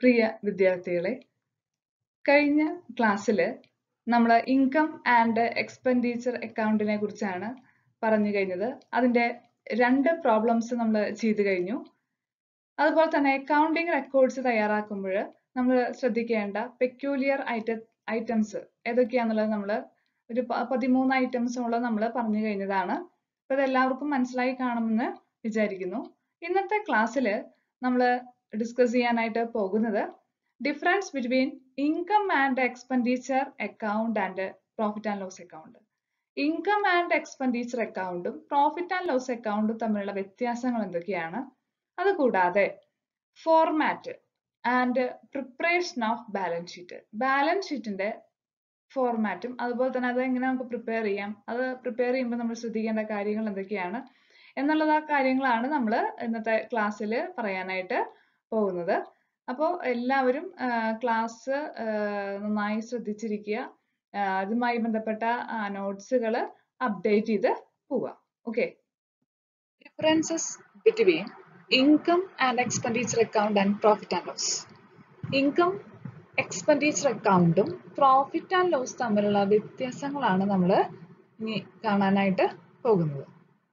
പ്രിയ വിദ്യാർത്ഥികളെ കഴിഞ്ഞ ക്ലാസ്സിൽ നമ്മൾ ഇൻകം ആൻഡ് എക്സ്പെൻഡിച്ചർ അക്കൗണ്ടിനെ കുറിച്ചാണ് പറഞ്ഞു കഴിഞ്ഞത് അതിൻ്റെ രണ്ട് പ്രോബ്ലംസ് നമ്മൾ ചെയ്തു കഴിഞ്ഞു അതുപോലെ തന്നെ അക്കൗണ്ടിങ് റെക്കോർഡ്സ് തയ്യാറാക്കുമ്പോൾ നമ്മൾ ശ്രദ്ധിക്കേണ്ട പെക്യൂലിയർ ഐറ്റ ഐറ്റംസ് ഏതൊക്കെയാണെന്നുള്ളത് നമ്മൾ ഒരു പ- പതിമൂന്ന് ഐറ്റംസോളം നമ്മൾ പറഞ്ഞു കഴിഞ്ഞതാണ് അപ്പോൾ ഇതെല്ലാവർക്കും മനസ്സിലായി കാണുമെന്ന് വിചാരിക്കുന്നു ഇന്നത്തെ ക്ലാസ്സിൽ നമ്മൾ ഡിസ്കസ് ചെയ്യാനായിട്ട് പോകുന്നത് difference between income and expenditure account and profit and loss account income and expenditure അക്കൗണ്ടും പ്രോഫിറ്റ് ആൻഡ് ലോസ് അക്കൗണ്ടും തമ്മിലുള്ള വ്യത്യാസങ്ങൾ എന്തൊക്കെയാണ് അതുകൂടാതെ format and preparation of balance sheet balance ഷീറ്റിന്റെ ഫോർമാറ്റും അതുപോലെ തന്നെ അത് എങ്ങനെ നമുക്ക് പ്രിപ്പയർ ചെയ്യാം അത് പ്രിപ്പയർ ചെയ്യുമ്പോൾ നമ്മൾ ശ്രദ്ധിക്കേണ്ട കാര്യങ്ങൾ എന്തൊക്കെയാണ് എന്നുള്ളത് ആ കാര്യങ്ങളാണ് നമ്മൾ ഇന്നത്തെ ക്ലാസ്സിൽ പറയാനായിട്ട് പോകുന്നത് അപ്പോൾ എല്ലാവരും ക്ലാസ് നന്നായി ശ്രദ്ധിച്ചിരിക്കുക ആ, അതുമായി ബന്ധപ്പെട്ട നോട്ട്സുകൾ അപ്ഡേറ്റ് ചെയ്ത് പോവുക okay differences between income and expenditure account and profit and loss income expenditure അക്കൗണ്ടും പ്രോഫിറ്റ് ആൻഡ് ലോസ് തമ്മിലുള്ള വ്യത്യാസങ്ങളാണ് നമ്മൾ ഇനി കാണാനായിട്ട് പോകുന്നത്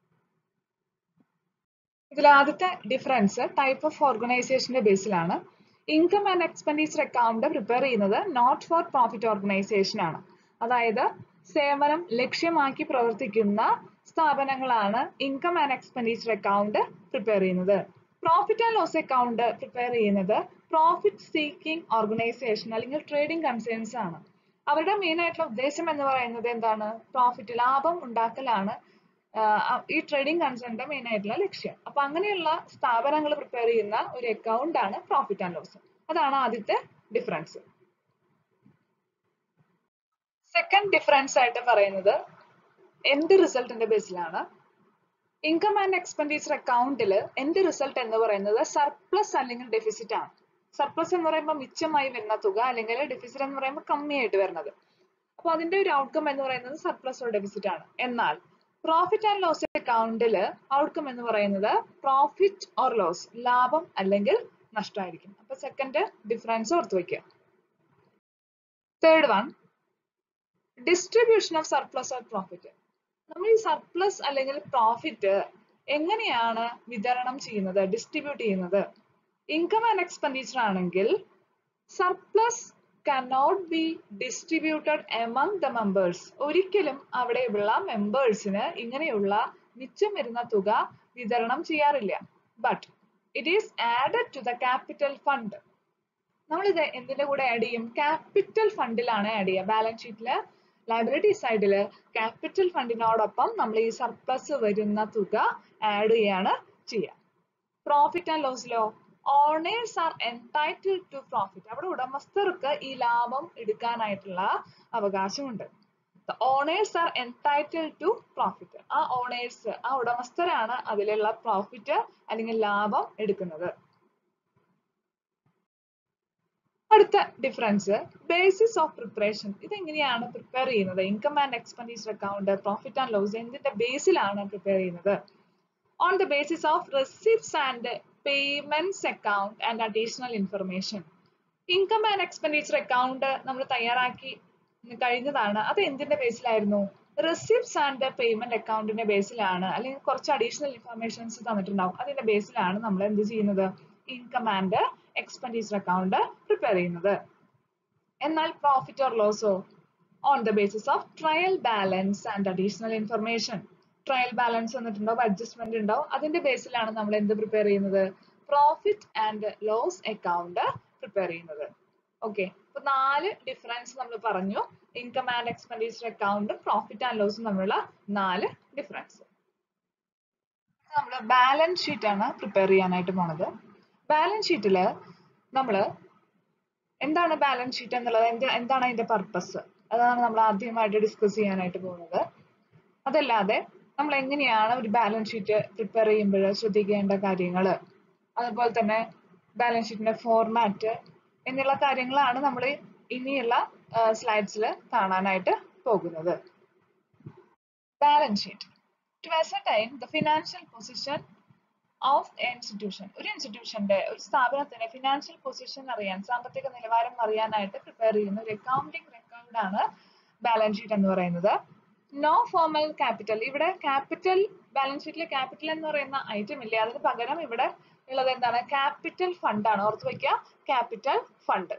ഇതിൽ ആദ്യത്തെ ഡിഫറൻസ് ടൈപ്പ് ഓഫ് ഓർഗനൈസേഷന്റെ ബേസിലാണ് income and expenditure account prepare ചെയ്യുന്നത് നോട്ട് ഫോർ പ്രോഫിറ്റ് ഓർഗനൈസേഷൻ ആണ് അതായത് സേവനം ലക്ഷ്യമാക്കി പ്രവർത്തിക്കുന്ന സ്ഥാപനങ്ങളാണ് income and expenditure account prepare ചെയ്യുന്നത് profit and loss account prepare ചെയ്യുന്നത് പ്രോഫിറ്റ് സീക്കിംഗ് ഓർഗനൈസേഷൻ അല്ലെങ്കിൽ ട്രേഡിംഗ് കൺസേൺസ് ആണ് അവരുടെ മെയിൻ ആയിട്ടുള്ള ഉദ്ദേശം എന്ന് പറയുന്നത് എന്താണ് പ്രോഫിറ്റ് ലാഭം ഉണ്ടാക്കലാണ് ആഹ് ഈ ട്രേഡിംഗ് കൺസേണിന്റെ മെയിൻ ആയിട്ടുള്ള ലക്ഷ്യം അപ്പൊ അങ്ങനെയുള്ള സ്ഥാപനങ്ങൾ പ്രിപ്പയർ ചെയ്യുന്ന ഒരു അക്കൗണ്ട് ആണ് പ്രോഫിറ്റ് ആൻഡ് ലോസ് അതാണ് ആദ്യത്തെ ഡിഫറൻസ് സെക്കൻഡ് ഡിഫറൻസ് ആയിട്ട് പറയുന്നത് എൻഡ് റിസൾട്ടിന്റെ ബേസിലാണ് ഇൻകം ആൻഡ് എക്സ്പെൻഡിച്ചർ അക്കൗണ്ടിൽ എൻഡ് റിസൾട്ട് എന്ന് പറയുന്നത് സർപ്ലസ് അല്ലെങ്കിൽ ഡെഫിസിറ്റ് ആണ് സർപ്ലസ് എന്ന് പറയുമ്പോൾ മിച്ചമായി വരുന്ന തുക അല്ലെങ്കിൽ ഡെഫിസിറ്റ് എന്ന് പറയുമ്പോൾ കമ്മിയായിട്ട് വരുന്നത് അപ്പൊ അതിന്റെ ഒരു ഔട്ട്കം എന്ന് പറയുന്നത് സർപ്ലസ് ഓർ ഡെഫിസിറ്റ് ആണ് എന്നാൽ പ്രോഫിറ്റ് ആൻഡ് ലോസ് അക്കൗണ്ടിൽ ഔട്ട്കം എന്ന് പറയുന്നത് പ്രോഫിറ്റ് ഓർ ലോസ് ലാഭം അല്ലെങ്കിൽ നഷ്ടമായിരിക്കും അപ്പൊ സെക്കൻഡ് ഡിഫറൻസ് ഓർത്ത് വെക്കുക third one distribution of surplus or profit നമ്മൾ ഈ സർപ്ലസ് അല്ലെങ്കിൽ പ്രോഫിറ്റ് എങ്ങനെയാണ് വിതരണം ചെയ്യുന്നത് ഡിസ്ട്രിബ്യൂട്ട് ചെയ്യുന്നത് ഇൻകം ആൻഡ് എക്സ്പെൻഡിച്ചർ ആണെങ്കിൽ surplus cannot be distributed among the members ഒരിക്കലും അവിടെയുള്ള മെമ്പേഴ്സിന് ഇങ്ങനെയുള്ള മിച്ചം വരുന്ന തുക വിതരണം ചെയ്യാറില്ല but it is added to the capital fund നമ്മൾ ഇത് എന്തിന്റെ കൂടെ ആഡ് ചെയ്യും ക്യാപിറ്റൽ ഫണ്ടിലാണ് ആഡ് ചെയ്യുക ബാലൻസ് ഷീറ്റില് ലയബിലിറ്റി സൈഡിൽ ക്യാപിറ്റൽ ഫണ്ടിനോടൊപ്പം നമ്മൾ ഈ സർപ്ലസ് വരുന്ന തുക ആഡ് ചെയ്യാണ് ചെയ്യുക പ്രോഫിറ്റ് ആൻഡ് ലോസിലോ owners are entitled to profit അവിടെ ഉടമസ്ഥർക്ക് ഈ ലാഭം എടുക്കാനായിട്ടുള്ള അവകാശമുണ്ട് owners are entitled to profit ആ ഓണേഴ്സ് ആ ഉടമസ്ഥരാണ് അതിലുള്ള പ്രോഫിറ്റ് അല്ലെങ്കിൽ ലാഭം എടുക്കുന്നത് അടുത്ത ഡിഫറൻസ് ബേസിസ് ഓഫ് പ്രിപ്പറേഷൻ ഇതെങ്ങനെയാണ് പ്രിപ്പയർ ചെയ്യുന്നത് income and expenditure account profit and loss എന്തിന്റെ ബേസിലാണ് പ്രിപ്പയർ ചെയ്യുന്നത് on the basis of receipts and payments account and additional information income and expenditure account നമ്മൾ തയ്യാറാക്കി കഴിഞ്ഞതാണ് അത് എന്തിന്റെ ബേസിലായിരുന്നു റെസിപ്റ്റ്സ് ആൻഡ് പേയ്മെന്റ് അക്കൗണ്ടിന്റെ ബേസിലാണ് അല്ലെങ്കിൽ കുറച്ച് അഡീഷണൽ ഇൻഫർമേഷൻസ് തന്നിട്ടുണ്ടാവും അതിന്റെ ബേസിലാണ് നമ്മൾ എന്ത് ചെയ്യുന്നത് income and expenditure account prepare ചെയ്യുന്നത് എന്നാൽ പ്രോഫിറ്റ് ഓർ ലോസോ on the basis of trial balance and additional information trial balance വന്നിട്ടുണ്ടാവും അഡ്ജസ്റ്റ്മെന്റ് ഉണ്ടാവും അതിന്റെ ബേസിലാണ് നമ്മൾ എന്ത് പ്രിപ്പയർ ചെയ്യുന്നത് profit and loss account prepare ചെയ്യുന്നത് ഓക്കെ അപ്പൊ നാല് ഡിഫറൻസ് നമ്മൾ പറഞ്ഞു ഇൻകം ആൻഡ് എക്സ്പെൻഡിച്ചർ അക്കൗണ്ടും പ്രോഫിറ്റ് ആൻഡ് ലോസും തമ്മിലുള്ള നാല് ഡിഫറൻസ് നമ്മൾ ബാലൻസ് ഷീറ്റ് ആണ് പ്രിപ്പയർ ചെയ്യാനായിട്ട് പോണത് ബാലൻസ് ഷീറ്റിൽ നമ്മൾ എന്താണ് ബാലൻസ് ഷീറ്റ് എന്നുള്ളത് എന്ത് എന്താണ് അതിന്റെ പർപ്പസ് അതാണ് നമ്മൾ ആദ്യമായിട്ട് ഡിസ്കസ് ചെയ്യാനായിട്ട് പോകുന്നത് അതല്ലാതെ നമ്മൾ എങ്ങനെയാണ് ഒരു ബാലൻസ് ഷീറ്റ് പ്രിപ്പയർ ചെയ്യുമ്പോൾ ശ്രദ്ധിക്കേണ്ട കാര്യങ്ങൾ അതുപോലെ തന്നെ ബാലൻസ് ഷീറ്റിന്റെ ഫോർമാറ്റ് എന്നുള്ള കാര്യങ്ങളാണ് നമ്മൾ ഇനിയുള്ള സ്ലൈഡ്സിൽ കാണാനായിട്ട് പോകുന്നത് balance sheet to ascertain the financial position of a institution ഒരു ഇൻസ്റ്റിറ്റ്യൂഷന്റെ ഒരു സ്ഥാപനത്തിന്റെ ഫിനാൻഷ്യൽ പൊസിഷൻ അറിയാൻ സാമ്പത്തിക നിലവാരം അറിയാനായിട്ട് പ്രിപ്പയർ ചെയ്യുന്ന ഒരു അക്കൗണ്ടിംഗ് റെക്കോർഡാണ് ബാലൻസ് ഷീറ്റ് എന്ന് പറയുന്നത് നോ ഫോർമൽ ക്യാപിറ്റൽ ഇവിടെ ക്യാപിറ്റൽ ബാലൻസ് ഷീറ്റിൽ ക്യാപിറ്റൽ എന്ന് പറയുന്ന ഐറ്റം ഇല്ല അതിന് പകരം ഇവിടെ ഉള്ളത് എന്താണ് ക്യാപിറ്റൽ ഫണ്ട് ആണ് ഓർത്ത് വെക്കുക ക്യാപിറ്റൽ ഫണ്ട്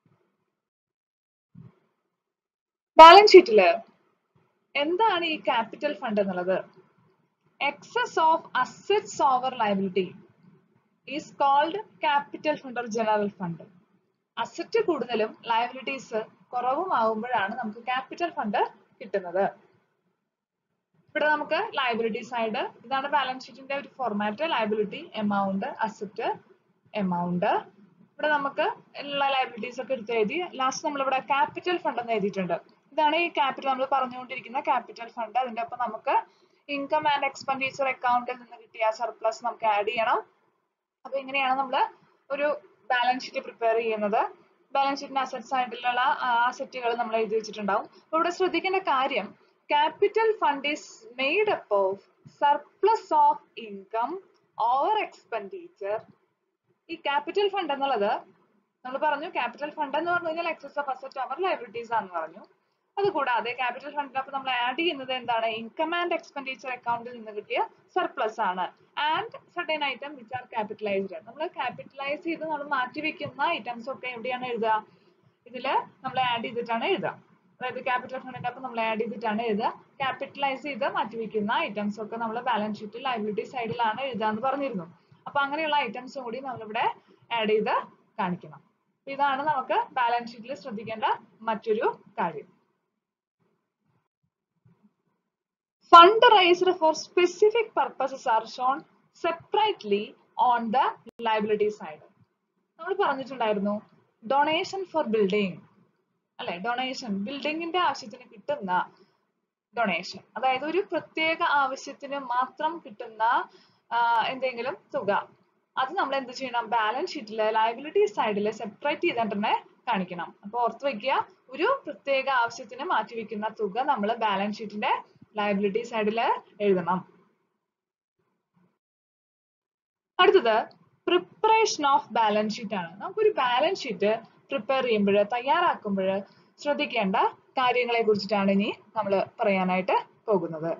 ബാലൻസ് ഷീറ്റില് എന്താണ് ഈ ക്യാപിറ്റൽ ഫണ്ട് എന്നുള്ളത് excess of assets over liability is called capital fund or general fund asset കൂടുതലും ലയബിലിറ്റീസ് കുറവും ആകുമ്പോഴാണ് നമുക്ക് ക്യാപിറ്റൽ ഫണ്ട് കിട്ടുന്നത് ഇവിടെ നമുക്ക് ലയബിലിറ്റി സൈഡ് ഇതാണ് ബാലൻസ് ഷീറ്റിന്റെ ഒരു format liability amount asset amount ഇവിടെ നമുക്ക് എല്ലാ ലയബിലിറ്റീസ് ഒക്കെ എടുത്ത് എഴുതി ലാസ്റ്റ് നമ്മൾ ഇവിടെ ക്യാപിറ്റൽ ഫണ്ട് എന്ന് എഴുതിയിട്ടുണ്ട് ഇതാണ് ഈ ക്യാപിറ്റൽ നമ്മൾ പറഞ്ഞുകൊണ്ടിരിക്കുന്ന ക്യാപിറ്റൽ ഫണ്ട് അതിന്റെ ഒപ്പം നമുക്ക് ഇൻകം ആൻഡ് എക്സ്പെൻഡിച്ചർ അക്കൗണ്ടിൽ നിന്ന് കിട്ടിയ സർപ്ലസ് നമുക്ക് ആഡ് ചെയ്യണം അപ്പൊ ഇങ്ങനെയാണ് നമ്മൾ ഒരു ബാലൻസ് ഷീറ്റ് പ്രിപ്പയർ ചെയ്യുന്നത് ബാലൻസ് ഷീറ്റിന്റെ അസറ്റ്സ് ആയിട്ടുള്ള അസറ്റുകൾ നമ്മൾ എഴുതി വെച്ചിട്ടുണ്ടാവും അപ്പൊ ഇവിടെ ശ്രദ്ധിക്കേണ്ട കാര്യം capital fund is made up of surplus of income over expenditure ഈ ക്യാപിറ്റൽ ഫണ്ട് എന്നുള്ളത് നമ്മൾ പറഞ്ഞു ക്യാപിറ്റൽ ഫണ്ട് എന്ന് പറഞ്ഞു കഴിഞ്ഞാൽ excess of asset over liabilities ആണെന്ന് പറഞ്ഞു അതുകൂടാതെ ക്യാപിറ്റൽ ഫണ്ടിനൊപ്പം നമ്മൾ ആഡ് ചെയ്യുന്നത് എന്താണ് ഇൻകം ആൻഡ് എക്സ്പെൻഡിച്ചർ അക്കൗണ്ടിൽ നിന്ന് കിട്ടിയ സർപ്ലസ് ആണ് and certain item which are capitalized നമ്മൾ ക്യാപിറ്റലൈസ് ചെയ്ത് നമ്മൾ മാറ്റി വെക്കുന്ന ഐറ്റംസ് ഒക്കെ എവിടെയാണ് എഴുതുക ഇതില് നമ്മൾ ആഡ് ചെയ്തിട്ടാണ് എഴുതുക അതായത് ക്യാപിറ്റൽ ഫണ്ടിന്റെ ഒപ്പം നമ്മൾ ആഡ് ചെയ്തിട്ടാണ് എഴുതുക ക്യാപിറ്റലൈസ് ചെയ്ത് മാറ്റി വെക്കുന്ന ഐറ്റംസ് ഒക്കെ നമ്മൾ ബാലൻസ് ഷീറ്റ് ലൈബിലിറ്റി സൈഡിലാണ് എഴുതുക എന്ന് പറഞ്ഞിരുന്നു അപ്പൊ അങ്ങനെയുള്ള ഐറ്റംസും കൂടി നമ്മളിവിടെ ആഡ് ചെയ്ത് കാണിക്കണം ഇതാണ് നമുക്ക് ബാലൻസ് ഷീറ്റിൽ ശ്രദ്ധിക്കേണ്ട മറ്റൊരു കാര്യം Fund raised for specific purposes are shown separately on the liability side. നമ്മൾ പറഞ്ഞിട്ടുണ്ടായിരുന്നു ഡൊണേഷൻ ഫോർ ബിൽഡിംഗ് അല്ലെ ഡൊണേഷൻ ബിൽഡിങ്ങിന്റെ ആവശ്യത്തിന് കിട്ടുന്ന ഡൊണേഷൻ അതായത് ഒരു പ്രത്യേക ആവശ്യത്തിന് മാത്രം കിട്ടുന്ന എന്തെങ്കിലും തുക അത് നമ്മൾ എന്ത് ചെയ്യണം ബാലൻസ് ഷീറ്റില് ലയബിലിറ്റി സൈഡിൽ സെപ്പറേറ്റ് ചെയ്തിട്ട് തന്നെ കാണിക്കണം അപ്പൊ ഓർത്ത് വെക്കുക ഒരു പ്രത്യേക ആവശ്യത്തിന് മാറ്റിവെക്കുന്ന തുക നമ്മൾ ബാലൻസ് ഷീറ്റിന്റെ ലയബിലിറ്റി സൈഡിൽ എഴുതണം അടുത്തത് പ്രിപ്പറേഷൻ ഓഫ് ബാലൻസ് ഷീറ്റ് ആണ് നമുക്കൊരു ബാലൻസ് ഷീറ്റ് പ്രിപ്പയർ ചെയ്യുമ്പോൾ തയ്യാറാക്കുമ്പോൾ ശ്രദ്ധിക്കേണ്ട കാര്യങ്ങളെ കുറിച്ചിട്ടാണ് ഇനി നമ്മൾ പറയാനായിട്ട് പോകുന്നത്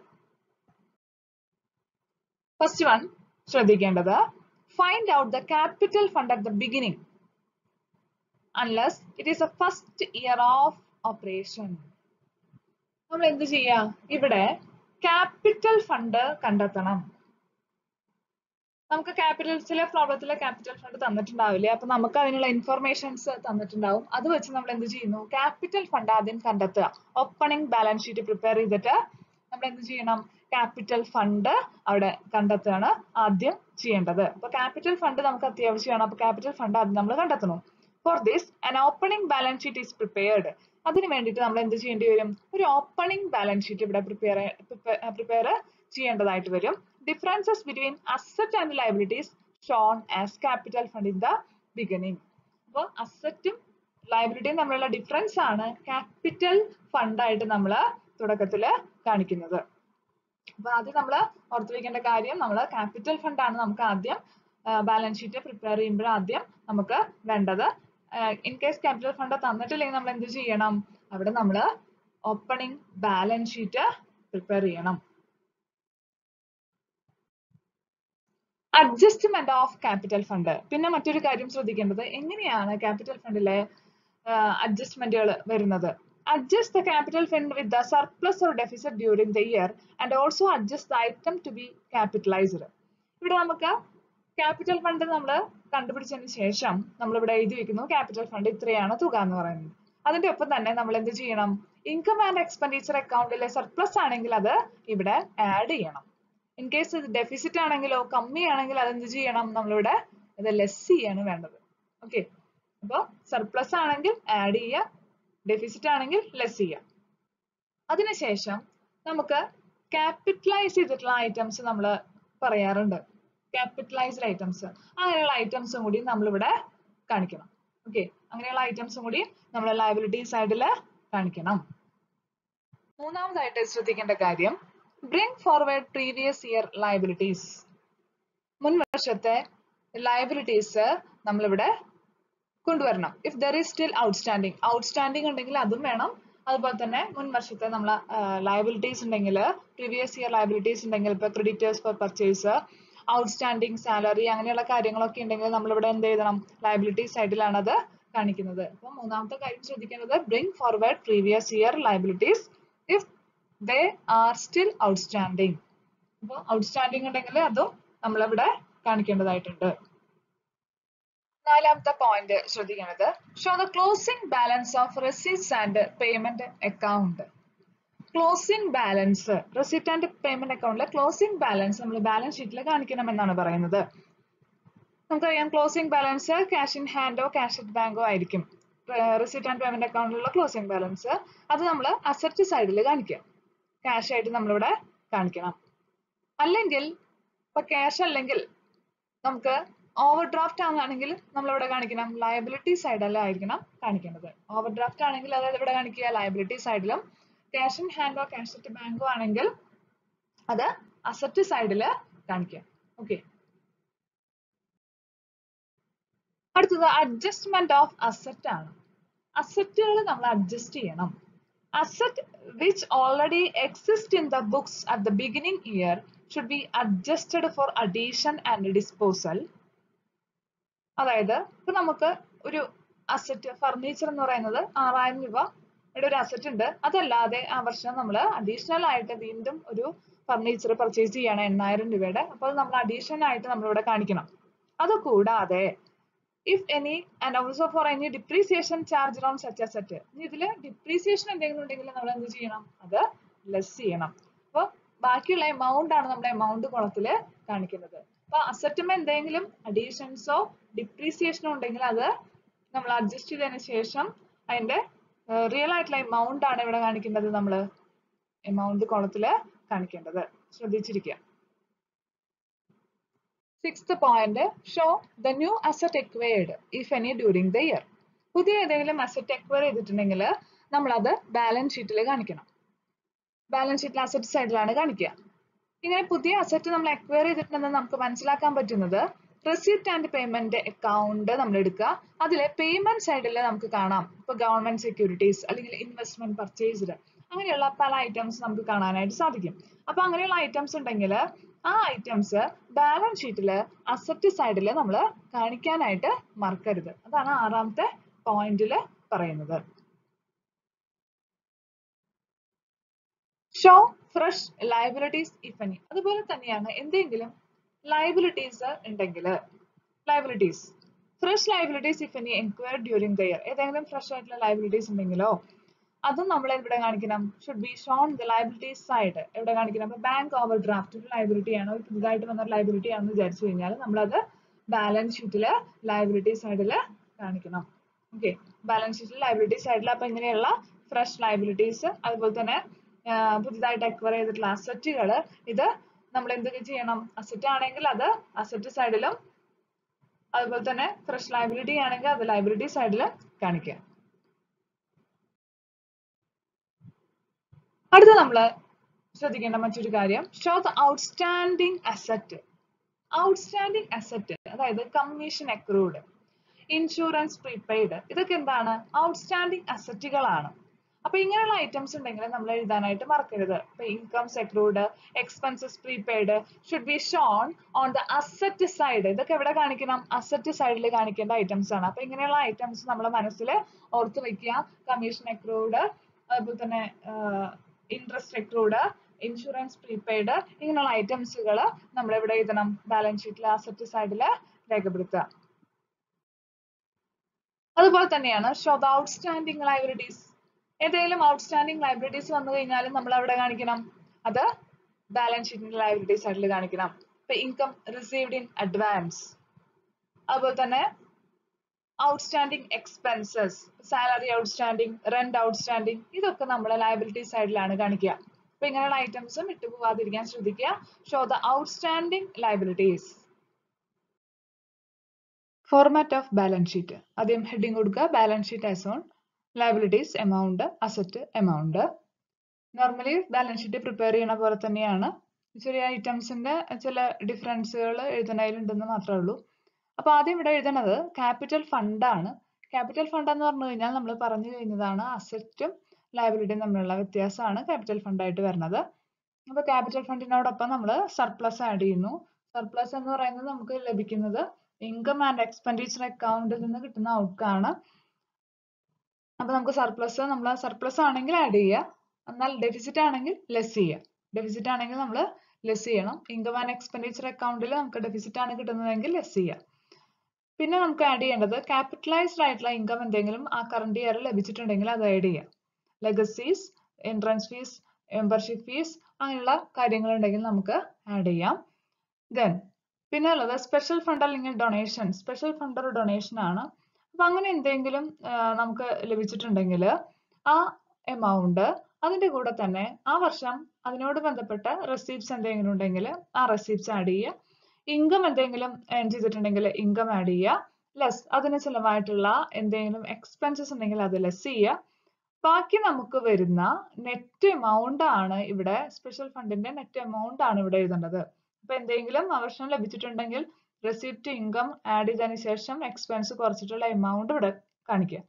ഫസ്റ്റ് വൺ ശ്രദ്ധിക്കേണ്ടത് find out the capital fund at the beginning unless it is a first year of operation നമ്മൾ എന്ത് ചെയ്യാ ഇവിടെ ക്യാപിറ്റൽ ഫണ്ട് കണ്ടെത്തണം നമുക്ക് ക്യാപിറ്റൽ ചില പ്രോബ്ലത്തിലെ ക്യാപിറ്റൽ ഫണ്ട് തന്നിട്ടുണ്ടാവില്ല അപ്പൊ നമുക്ക് അതിനുള്ള ഇൻഫർമേഷൻസ് തന്നിട്ടുണ്ടാവും അത് വെച്ച് നമ്മൾ എന്ത് ചെയ്യുന്നു ക്യാപിറ്റൽ ഫണ്ട് ആദ്യം കണ്ടെത്തുക ഓപ്പണിംഗ് ബാലൻസ് ഷീറ്റ് പ്രിപ്പയർ ചെയ്തിട്ട് നമ്മൾ എന്ത് ചെയ്യണം ക്യാപിറ്റൽ ഫണ്ട് അവിടെ കണ്ടെത്തുകയാണ് ആദ്യം ചെയ്യേണ്ടത് അപ്പൊ ക്യാപിറ്റൽ ഫണ്ട് നമുക്ക് അത്യാവശ്യമാണ് അപ്പൊ ക്യാപിറ്റൽ ഫണ്ട് ആദ്യം നമ്മൾ കണ്ടെത്തണം for this an opening balance sheet is prepared അതിന് വേണ്ടിയിട്ട് നമ്മൾ എന്ത് ചെയ്യേണ്ടി വരും ഒരു ഓപ്പണിംഗ് ബാലൻസ് ഷീറ്റ് ഇവിടെ പ്രിപ്പയർ പ്രിപ്പയർ ചെയ്യേണ്ടതായിട്ട് വരും differences between asset and liabilities shown as capital fund in the beginning അപ്പോൾ അസറ്റും ലയബിലിറ്റിയും തമ്മിലുള്ള ഡിഫറൻസ് ആണ് ക്യാപിറ്റൽ ഫണ്ട് ആയിട്ട് നമ്മൾ തുടക്കത്തിൽ കാണിക്കുന്നത് അപ്പൊ ആദ്യം നമ്മൾ ഓർത്തു വെക്കേണ്ട കാര്യം നമ്മൾ ക്യാപിറ്റൽ ഫണ്ട് ആണ് നമുക്ക് ആദ്യം ബാലൻസ് ഷീറ്റ് പ്രിപ്പയർ ചെയ്യുമ്പോൾ ആദ്യം നമുക്ക് വേണ്ടത് ഇൻ കേസ് ക്യാപിറ്റൽ ഫണ്ട് തന്നിട്ടില്ലെങ്കിൽ നമ്മൾ എന്ത് ചെയ്യണം അവിടെ നമ്മൾ ഓപ്പണിംഗ് ബാലൻസ് ഷീറ്റ് പ്രിപ്പയർ ചെയ്യണം അഡ്ജസ്റ്റ്മെന്റ് ഓഫ് ക്യാപിറ്റൽ ഫണ്ട് പിന്നെ മറ്റൊരു കാര്യം ശ്രദ്ധിക്കേണ്ടത് എങ്ങനെയാണ് ക്യാപിറ്റൽ ഫണ്ടിലെ അഡ്ജസ്റ്റ്മെന്റുകൾ വരുന്നത് adjust the capital fund with the surplus or deficit during the year and also adjust the item to be capitalized ഇവിടെ നമുക്ക് ക്യാപിറ്റൽ ഫണ്ട് നമ്മൾ കണ്ടുപിടിച്ചതിന് ശേഷം നമ്മൾ ഇവിടെ എഴുതി വെക്കുന്നു ക്യാപിറ്റൽ ഫണ്ട് ഇത്രയാണ് തുക എന്ന് പറയുന്നത് അതിന്റെ ഒപ്പം തന്നെ നമ്മൾ എന്ത് ചെയ്യണം ഇൻകം ആൻഡ് എക്സ്പെൻഡിച്ചർ അക്കൗണ്ടിലെ സർപ്ലസ് ആണെങ്കിൽ അത് ഇവിടെ ആഡ് ചെയ്യണം ഇൻ കേസ് ഇത് ഡെഫിസിറ്റ് ആണെങ്കിലോ കമ്മിയാണെങ്കിൽ അത് എന്ത് ചെയ്യണം നമ്മളിവിടെ ഇത് ലെസ് ചെയ്യാണ് വേണ്ടത് ഓക്കെ അപ്പോൾ സർപ്ലസ് ആണെങ്കിൽ ആഡ് ചെയ്യുക ഡെഫിസിറ്റ് ആണെങ്കിൽ ലെസ് ചെയ്യുക അതിനുശേഷം നമുക്ക് ക്യാപിറ്റലൈസ് ചെയ്തിട്ടുള്ള ഐറ്റംസ് നമ്മൾ പറയാറുണ്ട് ക്യാപിറ്റലൈസ്ഡ് ഐറ്റംസ് അങ്ങനെയുള്ള ഐറ്റംസും കൂടി നമ്മളിവിടെ കാണിക്കണം ഓക്കെ അങ്ങനെയുള്ള ഐറ്റംസും കൂടി നമ്മൾ ലയബിലിറ്റി സൈഡിൽ കാണിക്കണം മൂന്നാമതായിട്ട് ശ്രദ്ധിക്കേണ്ട കാര്യം bring forward previous year liabilities മുൻ വർഷത്തെ ലയബിലിറ്റീസ് നമ്മളിവിടെ കൊണ്ടുവരണം if there is still outstanding outstanding ഉണ്ടെങ്കിൽ അതും വേണം അതുപോലെ തന്നെ മുൻ വർഷത്തെ നമ്മൾ ലയബിലിറ്റീസ് ഉണ്ടെങ്കിൽ പ്രീവിയസ് ഇയർ ലയബിലിറ്റീസ് ഉണ്ടെങ്കിൽ ഇപ്പൊ creditors for purchase outstanding salary അങ്ങനെയുള്ള കാര്യങ്ങളൊക്കെ ഉണ്ടെങ്കിൽ നമ്മളിവിടെ എന്ത് എഴുതണം ലയബിലിറ്റി സൈഡിലാണ് അത് കാണിക്കുന്നത് അപ്പൊ മൂന്നാമത്തെ കാര്യം ശ്രദ്ധിക്കേണ്ടത് bring forward previous year liabilities if they are still outstanding അപ്പോൾ ഔട്ട്സ്റ്റാൻഡിങ് ഉണ്ടെങ്കിൽ അതും നമ്മളിവിടെ കാണിക്കേണ്ടതായിട്ടുണ്ട് നാലാമത്തെ പോയിന്റ് ശ്രദ്ധിക്കേണ്ടത് show the closing balance of receipts and payment account closing balance receipt and payment അക്കൗണ്ടിലെ ക്ലോസിംഗ് ബാലൻസ് നമ്മൾ ബാലൻസ് ഷീറ്റിൽ കാണിക്കണം എന്നാണ് പറയുന്നത് നമുക്കറിയാം ക്ലോസിംഗ് ബാലൻസ് ക്യാഷ് ഇൻ ഹാൻഡോ ക്യാഷ് അറ്റ് ബാങ്കോ ആയിരിക്കും റെസിറ്റ് ആൻഡ് പേയ്മെന്റ് അക്കൗണ്ടിലുള്ള ക്ലോസിംഗ് ബാലൻസ് അത് നമ്മൾ അസറ്റ് സൈഡിൽ കാണിക്കാം ക്യാഷ് ആയിട്ട് നമ്മളിവിടെ കാണിക്കണം അല്ലെങ്കിൽ ഇപ്പൊ ക്യാഷ് അല്ലെങ്കിൽ നമുക്ക് ഓവർ ഡ്രാഫ്റ്റ് ആണെങ്കിൽ നമ്മൾ ഇവിടെ കാണിക്കണം ലയബിലിറ്റി സൈഡിലായിരിക്കണം കാണിക്കേണ്ടത് ഓവർ ഡ്രാഫ്റ്റ് ആണെങ്കിൽ അതായത് ഇവിടെ കാണിക്കുക ലയബിലിറ്റി സൈഡിലും ക്യാഷ് ഇൻ ഹാൻഡോ ക്യാഷ് അറ്റ് ബാങ്കോ ആണെങ്കിൽ അത് അസറ്റ് സൈഡിൽ കാണിക്കാം ഓക്കെ അടുത്തത് അഡ്ജസ്റ്റ്മെന്റ് ഓഫ് അസറ്റ് ആണ് അസറ്റുകൾ നമ്മൾ അഡ്ജസ്റ്റ് ചെയ്യണം asset which already exist in the books at the beginning year should be adjusted for addition and disposal അതായത് ഇപ്പൊ നമുക്ക് ഒരു അസറ്റ് ഫർണിച്ചർ എന്ന് പറയുന്നത് ആറായിരം രൂപയുടെ ഒരു അസറ്റ് ഉണ്ട് അതല്ലാതെ ആ വർഷം നമ്മൾ അഡീഷണൽ ആയിട്ട് വീണ്ടും ഒരു ഫർണിച്ചർ പർച്ചേസ് ചെയ്യണം എണ്ണായിരം രൂപയുടെ അപ്പോൾ നമ്മൾ അഡീഷണൽ ആയിട്ട് നമ്മളിവിടെ കാണിക്കണം അത് കൂടാതെ if any and also for any depreciation charge on such asset ഇതിൽ ഡിപ്രീസിയേഷൻ എന്തെങ്കിലും ഉണ്ടെങ്കിൽ നമ്മൾ എന്ത് ചെയ്യണം അത് ലെസ് ചെയ്യണം അപ്പോൾ ബാക്കിയുള്ള എമൗണ്ട് ആണ് നമ്മുടെ എമൗണ്ട് കുളത്തില് കാണിക്കുന്നത് അപ്പൊ അസറ്റും എന്തെങ്കിലും അഡീഷൻസോ ഡിപ്രീസിയേഷനോ ഉണ്ടെങ്കിൽ അത് നമ്മൾ അഡ്ജസ്റ്റ് ചെയ്തതിന് ശേഷം അതിന്റെ റിയൽ ആയിട്ടുള്ള എമൗണ്ട് ആണ് ഇവിടെ കാണിക്കേണ്ടത് നമ്മൾ എമൗണ്ട് കോളത്തില് കാണിക്കേണ്ടത് ശ്രദ്ധിച്ചിരിക്കുക sixth point show the new asset acquired if any during the year പുതിയ ഏതെങ്കിലും അസറ്റ് എക്വയർ ചെയ്തിട്ടുണ്ടെങ്കിൽ നമ്മൾ അത് ബാലൻസ് ഷീറ്റിൽ കാണിക്കണം ബാലൻസ് ഷീറ്റിൽ അസറ്റ് സൈഡിലാണ് കാണിക്കുക ഇങ്ങനെ പുതിയ അസറ്റ് നമ്മൾ എക്വയർ ചെയ്തിട്ടുണ്ടെന്ന് നമുക്ക് മനസ്സിലാക്കാൻ പറ്റുന്നത് റെസിപ്റ്റ് ആൻഡ് പേയ്മെന്റ് അക്കൗണ്ട് നമ്മൾ എടുക്കുക അതിലെ പേയ്മെന്റ് സൈഡിൽ നമുക്ക് കാണാം ഇപ്പൊ ഗവൺമെന്റ് സെക്യൂരിറ്റീസ് അല്ലെങ്കിൽ ഇൻവെസ്റ്റ്മെന്റ് പർച്ചേസ്ഡ് അങ്ങനെയുള്ള പല ഐറ്റംസ് നമുക്ക് കാണാനായിട്ട് സാധിക്കും അപ്പൊ അങ്ങനെയുള്ള ഐറ്റംസ് ഉണ്ടെങ്കിൽ ആ ഐറ്റംസ് ബാലൻസ് ഷീറ്റിൽ അസറ്റ് സൈഡിൽ നമ്മൾ കാണിക്കാനായിട്ട് മറക്കരുത് അതാണ് ആറാമത്തെ പോയിന്റിൽ പറയുന്നത് show fresh liabilities if any അതുപോലെ തന്നെയാണ് എന്തെങ്കിലും ലയബിലിറ്റീസ് ഉണ്ടെങ്കിൽ liabilities fresh liabilities if any enquire during the year ഏതെങ്കിലും ഫ്രഷ് ആയിട്ടുള്ള ലയബിലിറ്റീസ് ഉണ്ടെങ്കിലോ അതും നമ്മൾ എവിടെ കാണിക്കണം should be shown the liabilities side എവിടെ കാണിക്കണം അപ്പൊ ബാങ്ക് ഓവർ ഡ്രാഫ്റ്റ് ഒരു ലയബിലിറ്റി ആണ് ഒരു പുതുതായിട്ട് വന്ന ലയബിലിറ്റി ആണെന്ന് വിചാരിച്ചു കഴിഞ്ഞാൽ നമ്മളത് ബാലൻസ് ഷീറ്റില് ലയബിലിറ്റി സൈഡിൽ കാണിക്കണം ഓക്കെ ബാലൻസ് ഷീറ്റിൽ ലയബിലിറ്റി സൈഡിൽ അപ്പൊ ഇങ്ങനെയുള്ള ഫ്രഷ് ലയബിലിറ്റീസ് അതുപോലെ തന്നെ പുതുതായിട്ട് അക്വയർ ചെയ്തിട്ടുള്ള അസറ്റുകൾ ഇത് നമ്മൾ എന്തൊക്കെ ചെയ്യണം അസറ്റ് ആണെങ്കിൽ അത് അസറ്റ് സൈഡിലും അതുപോലെ തന്നെ ഫ്രഷ് ലയബിലിറ്റി ആണെങ്കിൽ അത് ലയബിലിറ്റി സൈഡിൽ കാണിക്കുക അടുത്ത നമ്മൾ ശ്രദ്ധിക്കേണ്ട മറ്റൊരു കാര്യം show the outstanding asset outstanding asset അതായത് കമ്മീഷൻ അക്രൂഡ് ഇൻഷുറൻസ് പ്രീപെയ്ഡ് ഇതൊക്കെ എന്താണ് ഔട്ട്സ്റ്റാൻഡിങ് അസറ്റുകളാണ് അപ്പൊ ഇങ്ങനെയുള്ള ഐറ്റംസ് ഉണ്ടെങ്കിൽ നമ്മൾ എഴുതാനായിട്ട് മറക്കരുത് ഇപ്പൊ incomes accrued expenses prepaid should be shown on the asset side ഇതൊക്കെ എവിടെ കാണിക്കണം അസറ്റ് സൈഡിൽ കാണിക്കേണ്ട ഐറ്റംസ് ആണ് അപ്പൊ ഇങ്ങനെയുള്ള ഐറ്റംസ് നമ്മൾ മനസ്സിൽ ഓർത്ത് വെക്കുക കമ്മീഷൻ അക്രൂഡ് അതുപോലെ തന്നെ ഇൻട്രസ്റ്റ് അക്രൂഡ് ഇൻഷുറൻസ് പ്രീപെയ്ഡ് ഇങ്ങനെയുള്ള ഐറ്റംസുകൾ നമ്മൾ എവിടെ എഴുതണം ബാലൻസ് ഷീറ്റിൽ അസറ്റ് സൈഡിൽ രേഖപ്പെടുത്തുക അതുപോലെ തന്നെയാണ് ഷോ ദ ഔട്ട്സ്റ്റാൻഡിങ് ലയബിലിറ്റീസ് ഏതെങ്കിലും ഔട്ട്സ്റ്റാൻഡിങ് ലയബിലിറ്റീസ് വന്നു കഴിഞ്ഞാലും നമ്മൾ അവിടെ കാണിക്കണം അത് ബാലൻസ് ഷീറ്റിന്റെ ലയബിലിറ്റി സൈഡിൽ കാണിക്കണം ഇപ്പൊ ഇൻകം റിസീവ്ഡ് ഇൻ അഡ്വാൻസ് അതുപോലെ തന്നെ outstanding expenses salary outstanding rent outstanding ഇതൊക്കെ നമ്മൾ ലയബിലിറ്റി സൈഡിലാണ് കാണിക്കുക അപ്പൊ ഇങ്ങനെയുള്ള ഐറ്റംസും വിട്ടുപോകാതിരിക്കാൻ ശ്രദ്ധിക്കുക show the outstanding liabilities format of balance sheet ആദ്യം ഹെഡിങ് കൊടുക്കുക balance sheet as on liabilities amount asset amount normally balance sheet prepare ചെയ്യണ പോലെ തന്നെയാണ് ചെറിയ ഐറ്റംസിന്റെ ചില ഡിഫറൻസുകൾ എഴുതണതിലുണ്ടെന്ന് മാത്രമേ ഉള്ളൂ അപ്പൊ ആദ്യം ഇവിടെ എഴുതണത് ക്യാപിറ്റൽ ഫണ്ട് ആണ് ക്യാപിറ്റൽ ഫണ്ട് എന്ന് പറഞ്ഞു കഴിഞ്ഞാൽ നമ്മൾ പറഞ്ഞു കഴിഞ്ഞതാണ് അസറ്റും ലയബിലിറ്റിയും തമ്മിലുള്ള വ്യത്യാസമാണ് ക്യാപിറ്റൽ ഫണ്ട് ആയിട്ട് വരുന്നത് അപ്പൊ ക്യാപിറ്റൽ ഫണ്ടിനോടൊപ്പം നമ്മൾ സർപ്ലസ് ആഡ് ചെയ്യുന്നു സർപ്ലസ് എന്ന് പറയുന്നത് നമുക്ക് ലഭിക്കുന്നത് ഇൻകം ആൻഡ് എക്സ്പെൻഡിച്ചർ അക്കൗണ്ടിൽ നിന്ന് കിട്ടുന്ന ഔട്ട്കാണ് അപ്പൊ നമുക്ക് സർപ്ലസ് നമ്മൾ സർപ്ലസ് ആണെങ്കിൽ ആഡ് ചെയ്യുക എന്നാൽ ഡെഫിസിറ്റ് ആണെങ്കിൽ ലെസ് ചെയ്യുക ഡെഫിസിറ്റ് ആണെങ്കിൽ നമ്മൾ ലെസ് ചെയ്യണം ഇൻകം ആൻഡ് എക്സ്പെൻഡിച്ചർ അക്കൗണ്ടിൽ നമുക്ക് ഡെഫിസിറ്റ് ആണ് കിട്ടുന്നതെങ്കിൽ ലെസ് ചെയ്യുക പിന്നെ നമുക്ക് ആഡ് ചെയ്യേണ്ടത് ക്യാപിറ്റലൈസ്ഡ് ആയിട്ടുള്ള ഇൻകം എന്തെങ്കിലും ആ കറണ്ട് ഇയർ ലഭിച്ചിട്ടുണ്ടെങ്കിൽ അത് ആഡ് ചെയ്യാം legacies entrance fees membership fees അങ്ങനെയുള്ള കാര്യങ്ങൾ ഉണ്ടെങ്കിൽ നമുക്ക് ആഡ് ചെയ്യാം ദെൻ പിന്നെ ഉള്ളത് സ്പെഷ്യൽ ഫണ്ട് അല്ലെങ്കിൽ ഡൊണേഷൻ സ്പെഷ്യൽ ഫണ്ട് ഒരു ഡൊണേഷൻ ആണ് അപ്പൊ അങ്ങനെ എന്തെങ്കിലും നമുക്ക് ലഭിച്ചിട്ടുണ്ടെങ്കിൽ ആ എമൗണ്ട് അതിന്റെ കൂടെ തന്നെ ആ വർഷം അതിനോട് ബന്ധപ്പെട്ട റെസീപ്റ്റ്സ് എന്തെങ്കിലും ഉണ്ടെങ്കിൽ ആ റെസീപ്റ്റ്സ് ആഡ് ചെയ്യുക ഇൻകം എന്തെങ്കിലും ഏൺ ചെയ്തിട്ടുണ്ടെങ്കിൽ ഇൻകം ആഡ് ചെയ്യുക ലെസ് അതിന് ചിലവായിട്ടുള്ള എന്തെങ്കിലും എക്സ്പെൻസസ് ഉണ്ടെങ്കിൽ അത് ലെസ് ചെയ്യുക ബാക്കി നമുക്ക് വരുന്ന നെറ്റ് എമൗണ്ട് ആണ് ഇവിടെ സ്പെഷ്യൽ ഫണ്ടിന്റെ നെറ്റ് എമൗണ്ട് ആണ് ഇവിടെ എഴുതേണ്ടത് അപ്പൊ എന്തെങ്കിലും ആ വർഷം ലഭിച്ചിട്ടുണ്ടെങ്കിൽ റെസിപ്റ്റ് ഇൻകം ആഡ് ചെയ്തതിനു ശേഷം എക്സ്പെൻസ് കുറച്ചിട്ടുള്ള എമൗണ്ട് ഇവിടെ കാണിക്കുക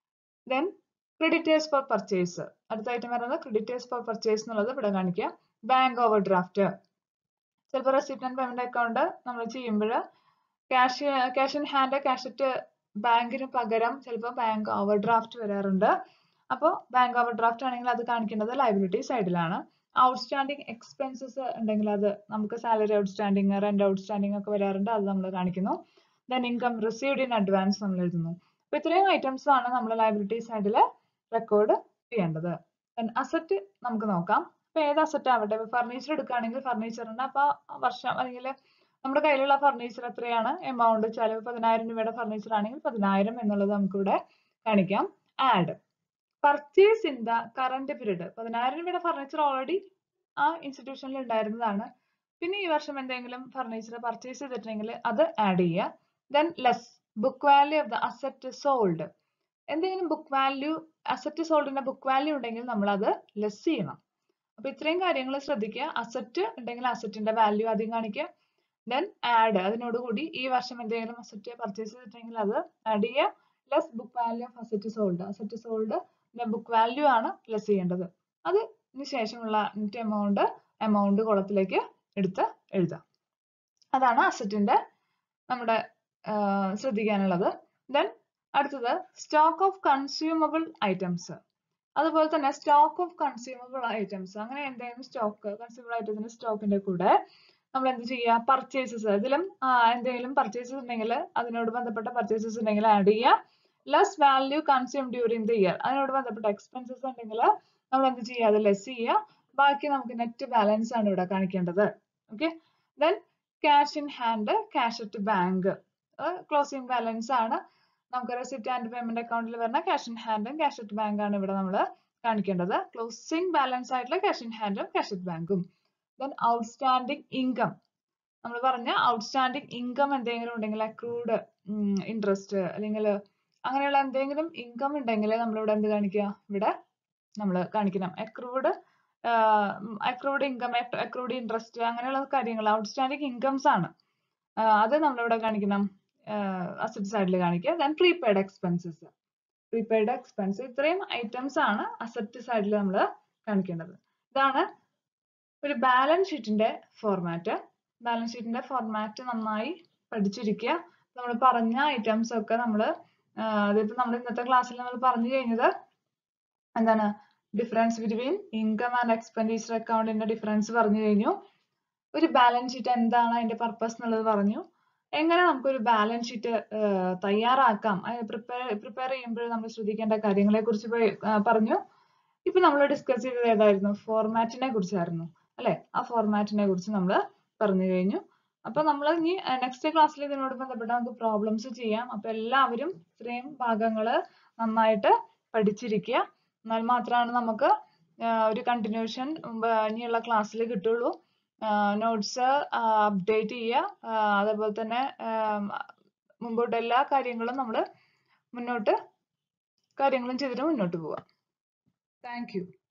ദെൻ ക്രെഡിറ്റേഴ്സ് ഫോർ പർച്ചേസ് അടുത്ത ഐറ്റം വരുന്നത് ക്രെഡിറ്റേഴ്സ് ഫോർ പർച്ചേസ് എന്നുള്ളത് ഇവിടെ കാണിക്കുക ബാങ്ക് ഓവർ ഡ്രാഫ്റ്റ് ചിലപ്പോൾ റെസിപ്റ്റ് ആൻഡ് പേയ്മെന്റ് അക്കൗണ്ട് നമ്മൾ ചെയ്യുമ്പോൾ cash cash in hand cash at ബാങ്കിന് പകരം ചിലപ്പോൾ ബാങ്ക് ഓവർ ഡ്രാഫ്റ്റ് വരാറുണ്ട് അപ്പോൾ ബാങ്ക് ഓവർ ഡ്രാഫ്റ്റ് ആണെങ്കിൽ അത് കാണിക്കേണ്ടത് ലൈബിലിറ്റി സൈഡിലാണ് ഔട്ട്സ്റ്റാൻഡിങ് എക്സ്പെൻസസ് ഉണ്ടെങ്കിൽ അത് നമുക്ക് സാലറി ഔട്ട്സ്റ്റാൻഡിങ് റെന്റ് ഔട്ട്സ്റ്റാൻഡിങ് ഒക്കെ വരാറുണ്ട് അത് നമ്മൾ കാണിക്കുന്നു then income received in advance നമ്മൾ എഴുതുന്നു അപ്പൊ ഇത്രയും ഐറ്റംസ് ആണ് നമ്മൾ ലൈബിലിറ്റി സൈഡിൽ റെക്കോർഡ് ചെയ്യേണ്ടത് ദെൻ അസറ്റ് നമുക്ക് നോക്കാം ഇപ്പൊ ഏത് അസറ്റ് ആവട്ടെ ഇപ്പൊ ഫർണിച്ചർ എടുക്കുകയാണെങ്കിൽ ഫർണിച്ചറിന് അപ്പൊ വർഷം അല്ലെങ്കിൽ നമ്മുടെ കയ്യിലുള്ള ഫർണിച്ചർ എത്രയാണ് എമൗണ്ട് ചിലവ് പതിനായിരം രൂപയുടെ ഫർണിച്ചർ ആണെങ്കിൽ പതിനായിരം എന്നുള്ളത് നമുക്ക് ഇവിടെ കാണിക്കാം add purchase in the current period പതിനായിരം രൂപയുടെ ഫർണിച്ചർ ഓൾറെഡി ആ ഇൻസ്റ്റിറ്റ്യൂഷനിൽ ഉണ്ടായിരുന്നതാണ് പിന്നെ ഈ വർഷം എന്തെങ്കിലും ഫർണിച്ചർ പർച്ചേസ് ചെയ്തിട്ടുണ്ടെങ്കിൽ അത് ആഡ് ചെയ്യുക then less book value of the asset sold എന്തെങ്കിലും ബുക്ക് വാല്യൂ അസറ്റ് സോൾഡിന്റെ ബുക്ക് വാല്യൂ ഉണ്ടെങ്കിൽ നമ്മൾ അത് ലെസ് ചെയ്യണം അപ്പൊ ഇത്രയും കാര്യങ്ങൾ ശ്രദ്ധിക്കുക അസറ്റ് ഉണ്ടെങ്കിൽ അസറ്റിന്റെ വാല്യൂ ആദ്യം കാണിക്കുക ദെൻ ആഡ് അതിനോടുകൂടി ഈ വർഷം എന്തെങ്കിലും അസറ്റ് പർച്ചേസ് ചെയ്തിട്ടുണ്ടെങ്കിൽ അത് ആഡ് ചെയ്യുക less book value of asset sold asset sold book value ആണ് ലെസ് ചെയ്യേണ്ടത് അതിന് ശേഷമുള്ള നെറ്റ് എമൗണ്ട് എമൗണ്ട് കുളത്തിലേക്ക് എടുത്ത് എഴുതാം അതാണ് അസറ്റിന്റെ നമ്മുടെ ശ്രദ്ധിക്കാനുള്ളത് ദെൻ അടുത്തത് സ്റ്റോക്ക് ഓഫ് കൺസ്യൂമബിൾ ഐറ്റംസ് അതുപോലെ തന്നെ സ്റ്റോക്ക് ഓഫ് കൺസ്യൂമബിൾ ഐറ്റംസ് അങ്ങനെ എന്തെങ്കിലും സ്റ്റോക്ക് കൺസ്യൂമബിൾ ഐറ്റത്തിന്റെ സ്റ്റോക്കിന്റെ കൂടെ നമ്മൾ എന്ത് ചെയ്യുക പർച്ചേസസ് ഇതിലും എന്തെങ്കിലും പർച്ചേസസ് ഉണ്ടെങ്കിൽ അതിനോട് ബന്ധപ്പെട്ട പർച്ചേസസ് ഉണ്ടെങ്കിൽ ആഡ് ചെയ്യുക less value consume during the year അതിനോട് ബന്ധപ്പെട്ട എക്സ്പെൻസസ് ഉണ്ടെങ്കിൽ നമ്മൾ എന്ത് ചെയ്യുക അത് ലെസ് ചെയ്യുക ബാക്കി നമുക്ക് നെറ്റ് ബാലൻസ് ആണ് ഇവിടെ കാണിക്കേണ്ടത് okay then cash in hand cash at bank closing balance ആണ് നമുക്ക് റെസിപ്റ്റ് ആൻഡ് പേയ്മെന്റ് അക്കൗണ്ടിൽ വരുന്ന ക്യാഷ് ഇൻ ഹാൻഡും ക്യാഷ് അറ്റ് ബാങ്ക് ആണ് ഇവിടെ നമ്മൾ കാണിക്കേണ്ടത് ക്ലോസിംഗ് ബാലൻസ് ആയിട്ടുള്ള ക്യാഷ് ഇൻ ഹാൻഡും ക്യാഷ് അറ്റ് ബാങ്കും ദെൻ ഔട്ട്സ്റ്റാൻഡിംഗ് ഇൻകം നമ്മൾ പറഞ്ഞ ഔട്ട്സ്റ്റാൻഡിംഗ് ഇൻകം എന്തെങ്കിലും ഉണ്ടെങ്കിൽ അക്രൂഡ് ഇൻട്രസ്റ്റ് അല്ലെങ്കിൽ അങ്ങനെയുള്ള എന്തെങ്കിലും ഇൻകം ഉണ്ടെങ്കിൽ നമ്മളിവിടെ എന്ത് കാണിക്കുക ഇവിടെ നമ്മൾ കാണിക്കണം accrued accrued income accrued interest അങ്ങനെയുള്ള കാര്യങ്ങൾ ഔട്ട്സ്റ്റാൻഡിംഗ് ഇൻകംസ് ആണ് അത് നമ്മളിവിടെ കാണിക്കണം അസറ്റ് സൈഡിൽ കാണിക്കുക then prepaid expenses prepaid expense ഇത്രയും ഐറ്റംസ് ആണ് അസറ്റ് സൈഡിൽ നമ്മൾ കാണിക്കേണ്ടത് ഇതാണ് ഒരു ബാലൻസ് ഷീറ്റിന്റെ ഫോർമാറ്റ് ബാലൻസ് ഷീറ്റിന്റെ ഫോർമാറ്റ് നന്നായി പഠിച്ചിരിക്കുക നമ്മൾ പറഞ്ഞ ഐറ്റംസ് ഒക്കെ നമ്മൾ അതിപ്പോ നമ്മൾ ഇന്നത്തെ ക്ലാസ്സിൽ നമ്മൾ പറഞ്ഞു കഴിഞ്ഞത് എന്താണ് difference between income and expenditure അക്കൗണ്ടിന്റെ ഡിഫറൻസ് പറഞ്ഞു കഴിഞ്ഞു ഒരു ബാലൻസ് ഷീറ്റ് എന്താണ് അതിന്റെ പർപ്പസ് എന്നുള്ളത് പറഞ്ഞു എങ്ങനെ നമുക്കൊരു ബാലൻസ് ഷീറ്റ് തയ്യാറാക്കാം പ്രിപ്പയർ പ്രിപ്പയർ ചെയ്യുമ്പോൾ നമ്മൾ ശ്രദ്ധിക്കേണ്ട കാര്യങ്ങളെ കുറിച്ച് പറഞ്ഞു ഇപ്പൊ നമ്മൾ ഡിസ്കസ് ചെയ്തത് ഏതായിരുന്നു ഫോർമാറ്റിനെ കുറിച്ചായിരുന്നു അല്ലെ ആ ഫോർമാറ്റിനെ കുറിച്ച് നമ്മൾ പറഞ്ഞു കഴിഞ്ഞു അപ്പൊ നമ്മൾ ഇനി നെക്സ്റ്റ് ക്ലാസ്സിൽ ഇതിനോട് ബന്ധപ്പെട്ട് നമുക്ക് പ്രോബ്ലംസ് ചെയ്യാം അപ്പൊ എല്ലാവരും ഇത്രയും ഭാഗങ്ങള് നന്നായിട്ട് പഠിച്ചിരിക്കുക എന്നാൽ മാത്രമാണ് നമുക്ക് ഒരു കണ്ടിന്യൂഷൻ ഇനിയുള്ള ക്ലാസ്സിൽ കിട്ടുള്ളൂ നോട്ട്സ് അപ്ഡേറ്റ് ചെയ്യുക അതേപോലെ തന്നെ മുമ്പോട്ട് എല്ലാ കാര്യങ്ങളും നമ്മൾ മുന്നോട്ട് കാര്യങ്ങളും ചെയ്തിട്ട് മുന്നോട്ട് പോവുക താങ്ക് യു